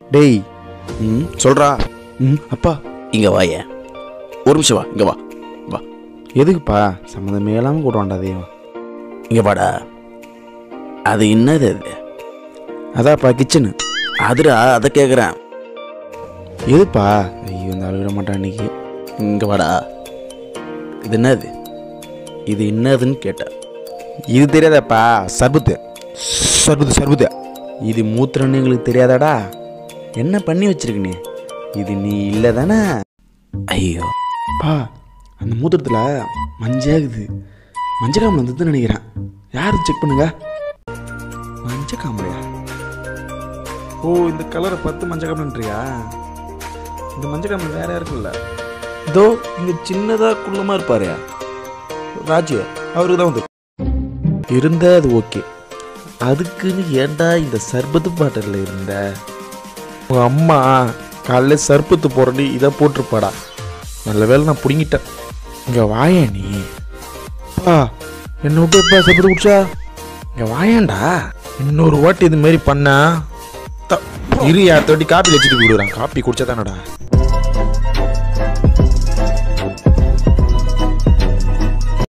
டேய் ம் சொல்கிறா ம் அப்பா இங்கே வாய ஒரு நிமிஷம் வா இங்கே வா வா எதுக்குப்பா சம்மந்தமே இல்லாமல் கூடுவான்டா தெய்வம் இங்கே வாடா அது என்னது அது அதாப்பா கிச்சனு அதுடா அதை கேட்குறேன் எதுப்பா ஐயோ இந்த ஆள் விட மாட்டான் இன்னைக்கு இங்கே வாடா இது என்னது இது என்னதுன்னு கேட்டேன் இது தெரியாதாப்பா சர்பத்து சர்பத்து சர்பத்து இது மூத்திரன்னு எங்களுக்கு தெரியாதாடா என்ன பண்ணி வச்சிருக்க நீ இது நீ இல்லை தானே ஐயோ பா அந்த மூத்திரத்தில் மஞ்சள் மஞ்சள் காமல் வந்ததுன்னு நினைக்கிறேன் யார் செக் பண்ணுங்க மஞ்சள் காமலையா ஓ இந்த கலரை பார்த்து மஞ்சள் காமலன்றியா இந்த மஞ்சள் காமல் வேற இருக்குல்ல இதோ இங்க சின்னதா குள்ளமா இருப்பாரு ராஜு அவருக்கு தான் வந்து இருந்தா அது ஓகே அதுக்குன்னு ஏன்டா இந்த சர்பத்து பாட்டில் இருந்த உங்க அம்மா காலைல சர்பத்து போறேன்னு இதை போட்டிருப்பாடா நல்ல வேளை நான் பிடுங்கிட்டேன் இங்க வாயா நீ பா என்ன விட்டு எப்பா சர்பத்து குடிச்சா இங்க வாயாண்டா இன்னொரு வாட்டி இது மாதிரி பண்ணா த- இரு யார் தொட்டி காப்பி வச்சுட்டு விடுறான் காப்பி குடிச்சா தானடா